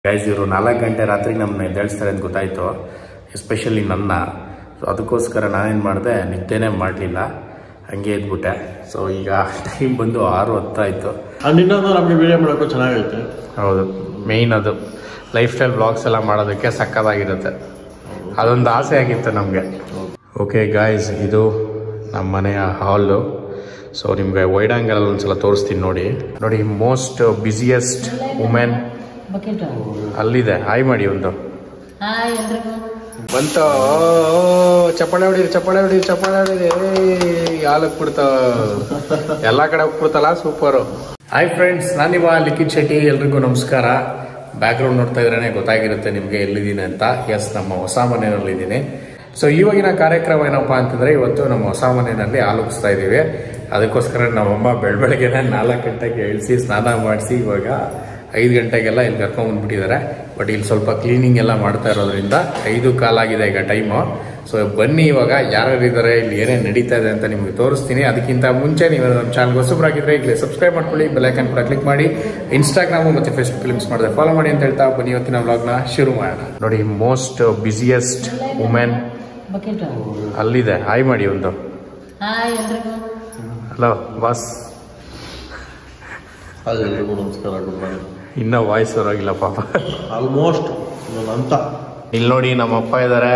Guys ಇವರು ನಾಲ್ಕು ಗಂಟೆ ರಾತ್ರಿ ನಮ್ಮನ್ನ ಎದ್ದೇಳಿಸ್ತಾರೆ ಅಂತ ಗೊತ್ತಾಯಿತು ಎಸ್ಪೆಷಲಿ ನನ್ನ ಸೊ ಅದಕ್ಕೋಸ್ಕರ ನಾನೇನು ಮಾಡಿದೆ ನಿದ್ದೆನೇ ಮಾಡಲಿಲ್ಲ ಹಂಗೆ ಎದ್ಬಿಟ್ಟೆ ಸೊ ಈಗ ಟೈಮ್ ಬಂದು ಆರು ಹತ್ತಾಯಿತು ಅಂಡ್ ಇನ್ನೊಂದು ನಮಗೆ ವಿಡಿಯೋ ಮಾಡೋಕ್ಕೂ ಚೆನ್ನಾಗೈತೆ ಹೌದು ಮೇಯ್ನ್ ಅದು ಲೈಫ್ ಸ್ಟೈಲ್ ಬ್ಲಾಗ್ಸ್ ಎಲ್ಲ ಮಾಡೋದಕ್ಕೆ ಸಕ್ಕತ್ತಾಗಿರುತ್ತೆ ಅದೊಂದು ಆಸೆ ಆಗಿತ್ತು ನಮಗೆ ಓಕೆ ಗಾಯ್ಸ್ ಇದು ನಮ್ಮ ಮನೆಯ ಹಾಲು ಸೊ ನಿಮಗೆ ವೈಡ್ ಆ್ಯಂಗಲಲ್ಲಿ ಒಂದ್ಸಲ ತೋರಿಸ್ತೀನಿ ನೋಡಿ ನೋಡಿ ಮೋಸ್ಟ್ ಬ್ಯುಸಿಯೆಸ್ಟ್ ವುಮೆನ್ ಬಕೆಟ್ ಅಲ್ಲಿದೆ ಹಾಯ್ ಮಾಡಿ ಒಂದು ಹಾಯ್ ಎಲ್ರಿಗೂ ಬಂತು ಚಪ್ಪಾಳೆ ಹೊಡೀರಿ ಚಪ್ಪಾಳೆ ಹೊಡೀರಿ ಚಪ್ಪಾಳೆ ಹೊಡೀರಿ ಹಾಲಕ್ ಬಿಡ್ತಾವ ಎಲ್ಲ ಕಡೆ ಹೋಗ್ಬಿಡ್ತಲ್ಲ ಸೂಪರು ಹಾಯ್ ಫ್ರೆಂಡ್ಸ್ ನಾನಿವ ಲಿಖಿತ್ ಶೆಟ್ಟಿ ಎಲ್ರಿಗೂ ನಮಸ್ಕಾರ ಬ್ಯಾಕ್ಗ್ರೌಂಡ್ ನೋಡ್ತಾ ಇದ್ರೇನೆ ಗೊತ್ತಾಗಿರುತ್ತೆ ನಿಮಗೆ ಎಲ್ಲಿದ್ದೀನಿ ಅಂತ ಎಸ್ ನಮ್ಮ ಹೊಸ ಮನೆಯಲ್ಲಿದ್ದೀನಿ ಸೊ ಇವಾಗಿನ ಕಾರ್ಯಕ್ರಮ ಏನಪ್ಪಾ ಅಂತಂದ್ರೆ ಇವತ್ತು ನಮ್ಮ ಹೊಸ ಮನೆಯಲ್ಲಿ ಹಾಲು ಉಗಿಸ್ತಾ ಇದ್ದೀವಿ ಅದಕ್ಕೋಸ್ಕರ ನಮ್ಮಮ್ಮ ಬೆಳ ಬೆಳಗ್ಗೆನೆ ನಾಲ್ಕು ಗಂಟೆಗೆ ಇಳಿಸಿ ಸ್ನಾನ ಮಾಡಿಸಿ ಇವಾಗ ಐದು ಗಂಟೆಗೆಲ್ಲ ಇಲ್ಲಿ ಕರ್ಕೊಂಡ್ಬಂದ್ಬಿಟ್ಟಿದ್ದಾರೆ ಬಟ್ ಇಲ್ಲಿ ಸ್ವಲ್ಪ ಕ್ಲೀನಿಂಗ್ ಎಲ್ಲ ಮಾಡ್ತಾ ಇರೋದ್ರಿಂದ ಐದು ಕಾಲಾಗಿದೆ ಈಗ ಟೈಮು ಸೊ ಬನ್ನಿ ಇವಾಗ ಯಾರ್ಯಾರು ಇದ್ದಾರೆ ಇಲ್ಲಿ ಏನೇನು ನಡೀತಾ ಇದೆ ಅಂತ ನಿಮಗೆ ತೋರಿಸ್ತೀನಿ ಅದಕ್ಕಿಂತ ಮುಂಚೆ ನೀವು ನಮ್ಮ ಚಾನಲ್ ಹೊಸಬ್ರಾಗಿದ್ರೆ ಇಲ್ಲಿ ಸಬ್ಸ್ಕ್ರೈಬ್ ಮಾಡ್ಕೊಳ್ಳಿ ಬೆಲ್ಲೈಕನ್ ಕೂಡ ಕ್ಲಿಕ್ ಮಾಡಿ ಇನ್ಸ್ಟಾಗ್ರಾಮು ಮತ್ತು ಫೇಸ್ಬುಕ್ ಲಿಂಕ್ಸ್ ಮಾಡಿದ್ರೆ ಫಾಲೋ ಮಾಡಿ ಅಂತ ಹೇಳ್ತಾ ಬನ್ನಿ ಇವತ್ತಿನ ವ್ಲಾಗ್ನ ಶುರು ಮಾಡೋಣ ನೋಡಿ ಮೋಸ್ಟ್ ಬ್ಯುಸಿಯೆಸ್ಟ್ ವುಮೆನ್ ಬಕೆಟ್ ಅಲ್ಲಿದೆ ಹಾಯ್ ಮಾಡಿ ಒಂದು ಹಾಯ್ ಎಲ್ರಿಗೂ ಹಲೋ ಬಾಸ್ ಅದು ಎಲ್ರಿಗೂ ನಮಸ್ಕಾರ ಗುಡ್ ಮಾರ್ನಿಂಗ್ ಇನ್ನೂ ವಾಯ್ಸ್ ಹೊರಗಿಲ್ಲ ಪಾಪ ಆಲ್ಮೋಸ್ಟ್ ಅಂತ ಇಲ್ಲಿ ನೋಡಿ ನಮ್ಮ ಅಪ್ಪ ಇದ್ದಾರೆ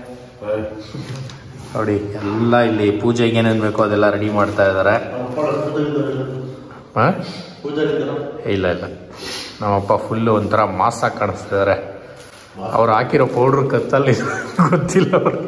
ನೋಡಿ ಎಲ್ಲ ಇಲ್ಲಿ ಪೂಜೆಗೆ ಏನೇನು ಬೇಕೋ ಅದೆಲ್ಲ ರೆಡಿ ಮಾಡ್ತಾ ಇದ್ದಾರೆ ಹಾಂ ಇಲ್ಲ ಇಲ್ಲ ನಮ್ಮಪ್ಪ ಫುಲ್ಲು ಒಂಥರ ಮಾಸಾಗಿ ಕಾಣಿಸ್ತಿದ್ದಾರೆ ಅವ್ರು ಹಾಕಿರೋ ಪೌಡ್ರ್ ಕತ್ತಲ್ಲಿ ಗೊತ್ತಿಲ್ಲ ಅವ್ರಿಗೆ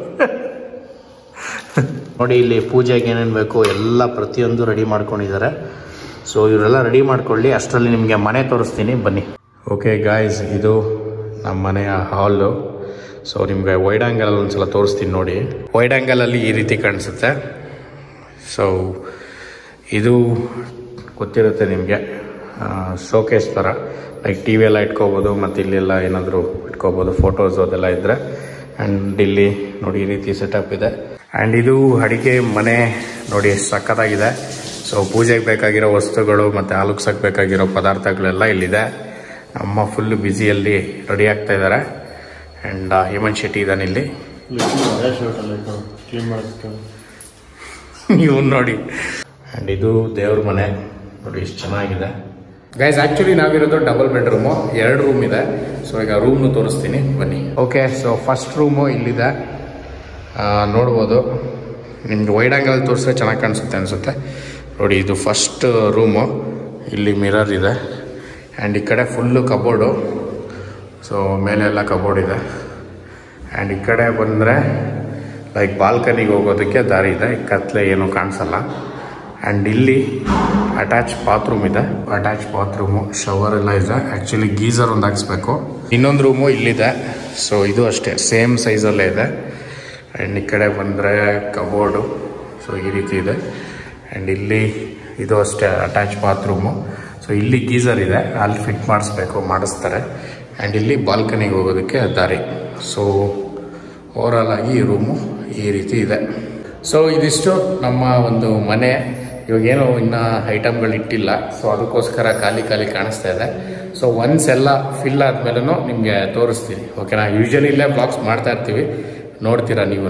ನೋಡಿ ಇಲ್ಲಿ ಪೂಜೆಗೆ ಏನೇನು ಬೇಕು ಎಲ್ಲ ಪ್ರತಿಯೊಂದು ರೆಡಿ ಮಾಡ್ಕೊಂಡಿದ್ದಾರೆ ಸೊ ಇವರೆಲ್ಲ ರೆಡಿ ಮಾಡ್ಕೊಳ್ಳಿ ಅಷ್ಟರಲ್ಲಿ ನಿಮಗೆ ಮನೆ ತೋರಿಸ್ತೀನಿ ಬನ್ನಿ ಓಕೆ ಗಾಯ್ಸ್ ಇದು ನಮ್ಮ ಮನೆಯ ಹಾಲು ಸೊ ನಿಮಗೆ ವೈಡ್ ಆ್ಯಂಗಲಲ್ಲಿ ಒಂದ್ಸಲ ತೋರಿಸ್ತೀನಿ ನೋಡಿ ವೈಡ್ ಆ್ಯಂಗಲಲ್ಲಿ ಈ ರೀತಿ ಕಾಣಿಸುತ್ತೆ ಸೊ ಇದು ಗೊತ್ತಿರುತ್ತೆ ನಿಮಗೆ ಶೋಕೇಸ್ ಥರ ಲೈಕ್ ಟಿ ವಿ ಎಲ್ಲ ಇಟ್ಕೋಬೋದು ಮತ್ತು ಇಲ್ಲೆಲ್ಲ ಏನಾದರೂ ಇಟ್ಕೋಬೋದು ಫೋಟೋಸ್ ಅದೆಲ್ಲ ಇದ್ದರೆ ಆ್ಯಂಡ್ ಇಲ್ಲಿ ನೋಡಿ ಈ ರೀತಿ ಸೆಟಪ್ ಇದೆ ಆ್ಯಂಡ್ ಇದು ಅಡಿಗೆ ಮನೆ ನೋಡಿ ಎಷ್ಟು ಸಕ್ಕತ್ತಾಗಿದೆ ಸೊ ಪೂಜೆಗೆ ಬೇಕಾಗಿರೋ ವಸ್ತುಗಳು ಮತ್ತು ಹಾಲುಗ್ಸಕ್ಕೆ ಬೇಕಾಗಿರೋ ಪದಾರ್ಥಗಳೆಲ್ಲ ಇಲ್ಲಿದೆ ಅಮ್ಮ ಫುಲ್ ಬ್ಯುಸಿಯಲ್ಲಿ ರೆಡಿ ಆಗ್ತಾ ಇದ್ದಾರೆ ಆ್ಯಂಡ್ ಹೇಮಂತ್ ಶೆಟ್ಟಿ ಇದ್ದಾನೆ ಇಲ್ಲಿ ಅದೇ ಶರ್ಟ್ ಅಲ್ಲ ಕ್ಲೀನ್ ಮಾಡೋಕ್ಕೆ ನೀವು ನೋಡಿ ಆ್ಯಂಡ್ ಇದು ದೇವ್ರ ಮನೆ ನೋಡಿ ಎಷ್ಟು ಚೆನ್ನಾಗಿದೆ ಗೈಸ್ ಆ್ಯಕ್ಚುಲಿ ನಾವಿರೋದು ಡಬಲ್ ಬೆಡ್ರೂಮು ಎರಡು ರೂಮ್ ಇದೆ ಸೊ ಈಗ ರೂಮ್ನು ತೋರಿಸ್ತೀನಿ ಬನ್ನಿ ಓಕೆ ಸೊ ಫಸ್ಟ್ ರೂಮು ಇಲ್ಲಿದೆ ಆ, ನೋಡ್ಬೋದು ನಿಮ್ಗೆ ವೈಡ್ ಆ್ಯಂಗಲ್ ತೋರಿಸಿದ್ರೆ ಚೆನ್ನಾಗಿ ಕಾಣಿಸುತ್ತೆ ಅನಿಸುತ್ತೆ ನೋಡಿ ಇದು ಫಸ್ಟ್ ರೂಮು ಇಲ್ಲಿ ಮಿರರ್ ಇದೆ ಆ್ಯಂಡ್ ಈ ಕಡೆ ಫುಲ್ಲು ಕಬೋರ್ಡು ಸೊ ಮೇಲೆಲ್ಲ ಕಬೋರ್ಡ್ ಇದೆ ಆ್ಯಂಡ್ ಈ ಕಡೆ ಬಂದರೆ ಲೈಕ್ ಬಾಲ್ಕನಿಗೆ ಹೋಗೋದಕ್ಕೆ ದಾರಿ ಇದೆ ಕತ್ಲೆ ಏನೂ ಕಾಣಿಸಲ್ಲ ಆ್ಯಂಡ್ ಇಲ್ಲಿ ಅಟ್ಯಾಚ್ ಬಾತ್ರೂಮ್ ಇದೆ ಅಟ್ಯಾಚ್ ಬಾತ್ರೂಮು ಶವರ್ ಎಲ್ಲ ಇದೆ ಆ್ಯಕ್ಚುಲಿ ಗೀಸರ್ ಒಂದು ಹಾಕ್ಸ್ಬೇಕು ಇನ್ನೊಂದು ರೂಮು ಇಲ್ಲಿದೆ ಸೊ ಇದು ಅಷ್ಟೇ ಸೇಮ್ ಸೈಜಲ್ಲೇ ಇದೆ ಆ್ಯಂಡ್ ಈ ಕಡೆ ಬಂದರೆ ಕಬೋರ್ಡು ಸೊ ಈ ರೀತಿ ಇದೆ ಆ್ಯಂಡ್ ಇಲ್ಲಿ ಇದು ಅಷ್ಟೇ ಅಟ್ಯಾಚ್ ಬಾತ್ರೂಮು ಸೊ ಇಲ್ಲಿ ಗೀಸರ್ ಇದೆ ಅಲ್ಲಿ ಫಿಟ್ ಮಾಡಿಸ್ಬೇಕು ಮಾಡಿಸ್ತಾರೆ ಆ್ಯಂಡ್ ಇಲ್ಲಿ ಬಾಲ್ಕನಿಗೆ ಹೋಗೋದಕ್ಕೆ ದಾರಿ ಸೊ ಓವರಾಲ್ ಆಗಿ ಈ ರೂಮು ಈ ರೀತಿ ಇದೆ ಸೊ ಇದಿಷ್ಟು ನಮ್ಮ ಒಂದು ಮನೆ ಇವಾಗೇನು ಇನ್ನೂ ಐಟಮ್ಗಳು ಇಟ್ಟಿಲ್ಲ ಸೊ ಅದಕ್ಕೋಸ್ಕರ ಖಾಲಿ ಖಾಲಿ ಕಾಣಿಸ್ತಾ ಇದೆ ಸೊ ಒನ್ಸ್ ಎಲ್ಲ ಫಿಲ್ ಆದ್ಮೇಲೂ ನಿಮಗೆ ತೋರಿಸ್ತೀನಿ ಓಕೆನಾ ಯೂಶಲಿ ಇಲ್ಲೇ ಬ್ಲಾಗ್ಸ್ ಮಾಡ್ತಾ ಇರ್ತೀವಿ ನೋಡ್ತೀರಾ ನೀವು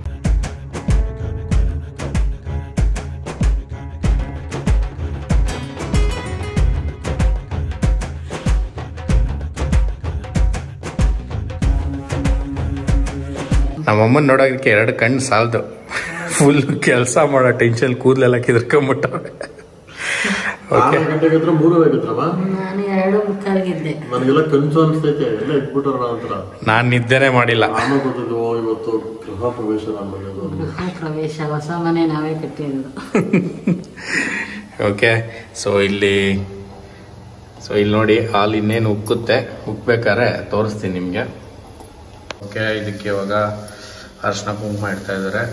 ನಮ್ಮಮ್ಮನ ನೋಡೋದಕ್ಕೆ ಎರಡು ಕಣ್ಣು ಸಾಲದು ಫುಲ್ ಕೆಲಸ ಮಾಡೋ ಟೆನ್ಷನ್ ಕೂದಲೆಲ್ಲ ಕಿದ್ಕೊಂಬಿಟ್ಟವೆ ಓಕೆ ಆರು ಗಂಟೆಗೆ ಹತ್ರ ಮೂರು ಆಗಿತ್ತಲ್ಲ ನಾನು ಎರಡು ಮುಕ್ಕಾಲ್ಗಿದ್ದೆ ನನಗೆಲ್ಲ ಕನ್ಸು ಅನಿಸ್ತೈತೆ ಎಲ್ಲ ಇಟ್ಬಿಟ್ಟಾರ ಅಂತರ ನಾನು ನಿದ್ದೆನೇ ಮಾಡಿಲ್ಲ ಆಮೇಲೆ ಗೊತ್ತಿದ್ದು ಓ, ಇವತ್ತು ಗೃಹ ಪ್ರವೇಶ ನಮ್ಮದು ಗೃಹ ಪ್ರವೇಶ ಹೊಸ ಮನೆ ನಾವೇ ಕಟ್ಟಿರೋದು ಓಕೆ ಸೊ ಇಲ್ಲಿ ಸೊ ಇಲ್ಲಿ ನೋಡಿ ಹಾಲು ಇನ್ನೇನು ಉಕ್ಕುತ್ತೆ ಉಕ್ಬೇಕಾದ್ರೆ ತೋರಿಸ್ತೀನಿ ನಿಮಗೆ ಓಕೆ ಇದಕ್ಕೆ ಇವಾಗ ಅರ್ಶಿನ ಕುಂಕುಮ ಇಡ್ತಾ ಇದ್ದಾರೆ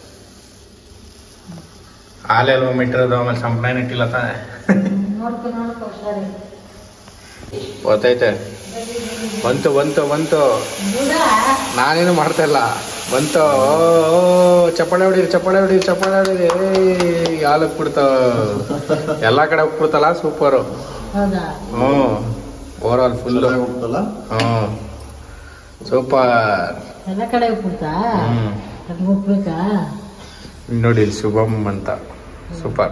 ಹಾಲೆಲ್ಲ ಮಿಟ್ಟಿರೋದು ಆಮೇಲೆ ಸಂಪ್ಳಾನ ಇಟ್ಟಿಲ್ಲ ತಾನೆ ನೋಡ್ಕೊ ನೋಡ್ಕೊ ಹುಷಾರಿ ಗೊತ್ತೈತೆ ಬಂತು ಬಂತು ಬಂತು ನಾನೇನು ಮಾಡ್ತಾ ಇಲ್ಲ ಬಂತು ಓ, ಓ, ಚಪ್ಪಾಳೆ ಹೊಡೀರಿ ಚಪ್ಪಾಳೆ ಹೊಡೀರಿ ಚಪ್ಪಾಳೆ ಹೊಡೀರಿ ಏಯ್, ಹಾಲಕ್ ಬಿಡ್ತಾವ ಎಲ್ಲ ಕಡೆ ಹೋಗ್ಬಿಡ್ತಲ್ಲ ಸೂಪರು ಹೌದಾ ಹ್ಞೂ ಓವರ್ ಆಲ್ ಫುಲ್ಲು ಚೆನ್ನಾಗಿ ಹೋಗ್ತಲ್ಲ ಹಾಂ ಸೂಪರ್ ಎಲ್ಲ ಕಡೆ ಉಪ್ಪಿಡ್ತಾ ಹ್ಞೂ ಅದು ಉಪ್ಬೇಕಾ ನೋಡಿ ಇಲ್ಲಿ ಶುಭಮ್ ಅಂತ ಸೂಪರ್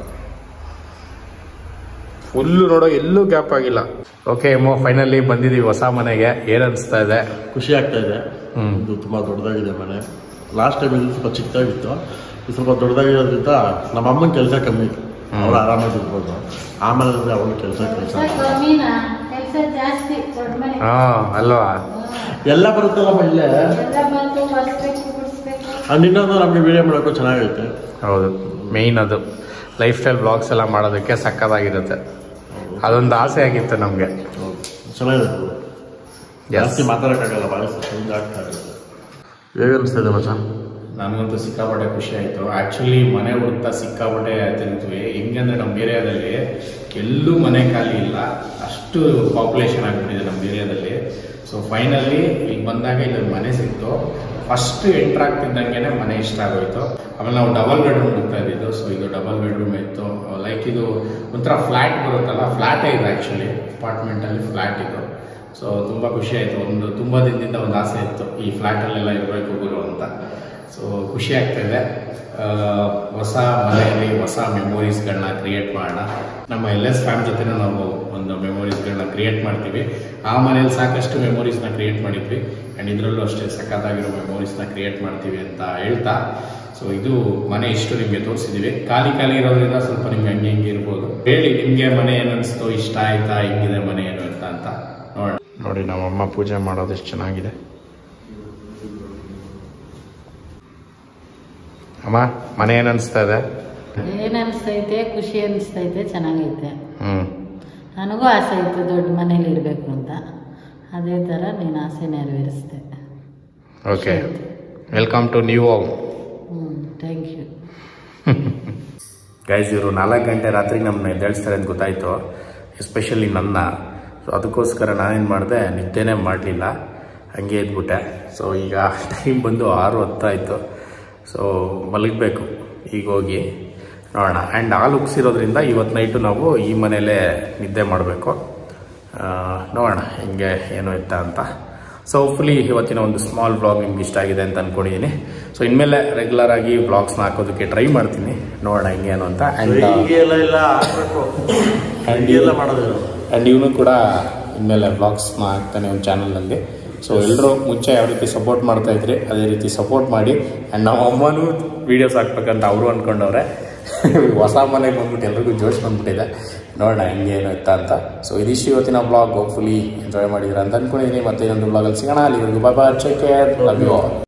ಫುಲ್ಲು ನೋಡೋ ಎಲ್ಲೂ ಗ್ಯಾಪ್ ಆಗಿಲ್ಲ ಓಕೆ ಎಮ್ಮೋ ಫೈನಲಿ ಬಂದಿದ್ದೀವಿ ಹೊಸ ಮನೆಗೆ ಏನು ಅನಿಸ್ತಾ ಇದೆ ಖುಷಿ ಆಗ್ತಾ ಇದೆ ಹ್ಮ್. ಇದು ತುಂಬಾ ದೊಡ್ಡದಾಗಿದೆ ಮನೆ ಲಾಸ್ಟ್ ಟೈಮ್ ಇದು ಸ್ವಲ್ಪ ಚಿಕ್ಕದಾಗಿತ್ತು ಇದು ಸ್ವಲ್ಪ ದೊಡ್ಡದಾಗಿರೋದ್ರಿಂದ ನಮ್ಮ ಅಮ್ಮನ ಕೆಲಸ ಕಮ್ಮಿ ಅವ್ರು ಆರಾಮಾಗಿ ಇರ್ಬೋದು ಆಮೇಲೆ ಅವಳು ಕೆಲಸ ಕೆಲಸ ಕಮ್ಮಿನಾ ಕೆಲಸ ಜಾಸ್ತಿ ದೊಡ್ಡ ಮನೆ ಹಾಂ ಅಲ್ವಾ ಎಲ್ಲ ಬರುತ್ತಲ್ಲಮ್ಮ ಇಲ್ಲೇ ಎಲ್ಲ ಬಂದು ಬರ್ಸ್ಬೇಕು ಬಿಡಿಸ್ಬೇಕು ಅಂಡ್ ಇನ್ನೊಂದು ನಮಗೆ ವಿಡಿಯೋ ಮಾಡೋಕ್ಕೂ ಚೆನ್ನಾಗೈತೆ ಹೌದು ಮೇಯ್ನ್ ಅದು ಲೈಫ್ ಸ್ಟೈಲ್ ಬ್ಲಾಗ್ಸ್ ಎಲ್ಲ ಮಾಡೋದಕ್ಕೆ ಸಕ್ಕತ್ತಾಗಿರುತ್ತೆ ಅದೊಂದು ಆಸೆ ಆಗಿತ್ತು ನಮಗೆ ಹೌದು. ಚೆನ್ನಾಗಿದೆ ಅದು. ಜಾಸ್ತಿ ಮಾತಾಡೋಕ್ಕಾಗಲ್ಲ ಭಾಳ ಚೇಂಜ್ ಆಗ್ತಾ ಇರುತ್ತೆ ಹೇಗೆ ಅನಿಸ್ತಿದೆ ಮಚ್ಚ ನನಗಂತೂ ಸಿಕ್ಕಾಪಟ್ಟೆ ಖುಷಿ ಆಯಿತು ಆ್ಯಕ್ಚುಲಿ ಮನೆ ಹುಡುಕ್ತಾ ಸಿಕ್ಕಾಪಟ್ಟೆ ತಿರುಗ್ತೀವಿ ಹೆಂಗಂದ್ರೆ ನಮ್ಮ ಏರಿಯಾದಲ್ಲಿ ಎಲ್ಲೂ ಮನೆ ಖಾಲಿ ಇಲ್ಲ ಅಷ್ಟು ಪಾಪ್ಯುಲೇಷನ್ ಆಗಿಬಿಟ್ಟಿದೆ ನಮ್ಮ ಏರಿಯಾದಲ್ಲಿ ಸೊ ಫೈನಲಿ ಇಲ್ಲಿ ಬಂದಾಗ ಇಲ್ಲೊಂದು ಮನೆ ಸಿಕ್ತು ಫಸ್ಟ್ ಎಂಟ್ರ್ ಆಗ್ತಿದ್ದಂಗೆ ಮನೆ ಇಷ್ಟ ಆಗೋಯ್ತು ಆಮೇಲೆ ನಾವು ಡಬಲ್ ಬೆಡ್ರೂಮ್ ಹುಡುಕ್ತಾ ಇದ್ದಿದ್ದು ಸೊ ಇದು ಡಬಲ್ ಬೆಡ್ರೂಮ್ ಇತ್ತು ಲೈಕ್ ಇದು ಒಂಥರ ಫ್ಲ್ಯಾಟ್ ಬರುತ್ತಲ್ಲ ಫ್ಲ್ಯಾಟೇ ಇದೆ ಆ್ಯಕ್ಚುಲಿ ಅಪಾರ್ಟ್ಮೆಂಟಲ್ಲಿ ಫ್ಲ್ಯಾಟ್ ಇದು ಸೊ ತುಂಬ ಖುಷಿ ಆಯಿತು ಒಂದು ತುಂಬ ದಿನದಿಂದ ಒಂದು ಆಸೆ ಇತ್ತು ಈ ಫ್ಲ್ಯಾಟಲ್ಲೆಲ್ಲ ಇರಬೇಕು ಗುರು ಅಂತ ಸೊ ಖುಷಿ ಆಗ್ತಾಯಿದೆ ಹೊಸ ಮನೆಯಲ್ಲಿ ಹೊಸ ಮೆಮೊರೀಸ್ಗಳನ್ನ ಕ್ರಿಯೇಟ್ ಮಾಡೋಣ ನಮ್ಮ ಎಲ್ ಎಸ್ ಫ್ಯಾಮ್ ಜೊತೆನೂ ನಾವು ಒಂದು ಮೆಮೊರೀಸ್ಗಳನ್ನ ಕ್ರಿಯೇಟ್ ಮಾಡ್ತೀವಿ ಆ ಮನೇಲಿ ಸಾಕಷ್ಟು ಮೆಮೊರೀಸ್ನ ಕ್ರಿಯೇಟ್ ಮಾಡಿದ್ವಿ ಆ್ಯಂಡ್ ಇದರಲ್ಲೂ ಅಷ್ಟೇ ಸಖತ್ತಾಗಿರೋ ಮೆಮೊರೀಸ್ನ ಕ್ರಿಯೇಟ್ ಮಾಡ್ತೀವಿ ಅಂತ ಹೇಳ್ತಾ ಸೊ ಇದು ಮನೆ ಇಷ್ಟು ನಿಮಗೆ ತೋರಿಸಿದ್ದೀವಿ ಖಾಲಿ ಖಾಲಿ ಇರೋದ್ರಿಂದ ಸ್ವಲ್ಪ ನಿಮ್ಗೆ ಹಂಗೆ ಹಿಂಗೆ ಇರ್ಬೋದು ಹೇಳಿ ನಿಮಗೆ ಮನೆ ಏನು ಅನಿಸ್ತು ಇಷ್ಟ ಆಯ್ತಾ ಹೆಂಗಿದೆ ಮನೆ ಏನು ಅಂತ ಅಂತ ನೋಡೋಣ ನೋಡಿ ನಮ್ಮಮ್ಮ ಪೂಜೆ ಮಾಡೋದು ಎಷ್ಟು ಚೆನ್ನಾಗಿದೆ ಅಮ್ಮ ಮನೆ ಏನು ಅನಿಸ್ತಾ ಇದೆ ಏನ್ ಅನಿಸ್ತೈತೆ ಖುಷಿ ಅನಿಸ್ತೈತೆ ಚೆನ್ನಾಗೈತೆ ಹ್ಞೂ ನನಗೂ ಆಸೆ ಇತ್ತು ದೊಡ್ಡ ಮನೇಲಿ ಇರಬೇಕು ಅಂತ ಅದೇ ಥರ ನೀನು ಆಸೆ ನೆರವೇರಿಸ್ದೆ okay welcome to new home ಹ್ಞೂ ಥ್ಯಾಂಕ್ ಯು ಗೈಸ್ ಇವರು ನಾಲ್ಕು ಗಂಟೆ ರಾತ್ರಿ ನಮ್ಮನ್ನ ಎದ್ದೇಳಿಸ್ತಾರೆ ಅಂತ ಗೊತ್ತಾಯಿತು ಎಸ್ಪೆಷಲಿ ನನ್ನ ಸೊ ಅದಕ್ಕೋಸ್ಕರ ನಾನೇನು ಮಾಡಿದೆ ನಿದ್ದೆನೇ ಮಾಡಲಿಲ್ಲ ಹಂಗೆ ಇದ್ಬಿಟ್ಟೆ ಸೊ ಈಗ ಟೈಮ್ ಬಂದು ಆರು ಹೊತ್ತಾಯಿತು ಸೊ ಮಲಗಬೇಕು ಈಗ ಹೋಗಿ ನೋಡೋಣ ಆ್ಯಂಡ್ ಹಾಲು ಉಗ್ಸಿರೋದ್ರಿಂದ ಇವತ್ತು ನೈಟು ನಾವು ಈ ಮನೇಲೇ ನಿದ್ದೆ ಮಾಡಬೇಕು ನೋಡೋಣ ಹೆಂಗೆ ಏನು ಇತ್ತ ಅಂತ ಸೊ ಹೋಪ್ಫುಲಿ ಇವತ್ತಿನ ಒಂದು ಸ್ಮಾಲ್ ಬ್ಲಾಗ್ ನಿಮ್ಗೆ ಇಷ್ಟ ಆಗಿದೆ ಅಂತ ಅಂದ್ಕೊಂಡಿದ್ದೀನಿ ಸೊ ಇನ್ಮೇಲೆ ರೆಗ್ಯುಲರ್ ಆಗಿ ಬ್ಲಾಗ್ಸ್ನ ಹಾಕೋದಕ್ಕೆ ಟ್ರೈ ಮಾಡ್ತೀನಿ ನೋಡೋಣ ಹಿಂಗೇನು ಅಂತ ಆ್ಯಂಡ್ ಹೀಗೆ ಎಲ್ಲ ಇಲ್ಲ ಹಾಕ್ಬೇಕು ಹಂಗೆ ಎಲ್ಲ ಮಾಡೋದು ಆ್ಯಂಡ್ ಇವನು ಕೂಡ ಇನ್ಮೇಲೆ ಬ್ಲಾಗ್ಸ್ನ ಹಾಕ್ತಾನೆ ಒಂದು ಚಾನಲ್ನಲ್ಲಿ ಸೊ ಎಲ್ಲರೂ ಮುಂಚೆ ಯಾವ ರೀತಿ ಸಪೋರ್ಟ್ ಮಾಡ್ತಾ ಇದ್ರಿ ಅದೇ ರೀತಿ ಸಪೋರ್ಟ್ ಮಾಡಿ ಆ್ಯಂಡ್ ನಮ್ಮ ಅಮ್ಮನೂ ವೀಡಿಯೋಸ್ ಹಾಕ್ಬೇಕಂತ ಅವರು ಅಂದ್ಕೊಂಡವ್ರೆ ಹೊಸ ಮನೆಗೆ ಬಂದ್ಬಿಟ್ಟು ಎಲ್ರಿಗೂ ಜೋಶ್ ಬಂದ್ಬಿಟ್ಟಿದೆ ನೋಡೋಣ ಹೆಂಗೆ ಏನು ಇತ್ತ ಅಂತ ಸೊ ಇದಿಷ್ಟು ಇವತ್ತಿನ ಬ್ಲಾಗ್ ಹೋಪ್ಫುಲಿ ಎಂಜಾಯ್ ಮಾಡಿದ್ರೆ ಅಂತ ಅಂದ್ಕೊಂಡಿದ್ದೀನಿ ಮತ್ತೆ ಇನ್ನೊಂದು ಬ್ಲಾಗಲ್ಲಿ ಸಿಗೋಣ ಅಲ್ಲಿವರೆಗೂ ಬಾಬಾ ಚೆಕ್ ಲವ್ ಯು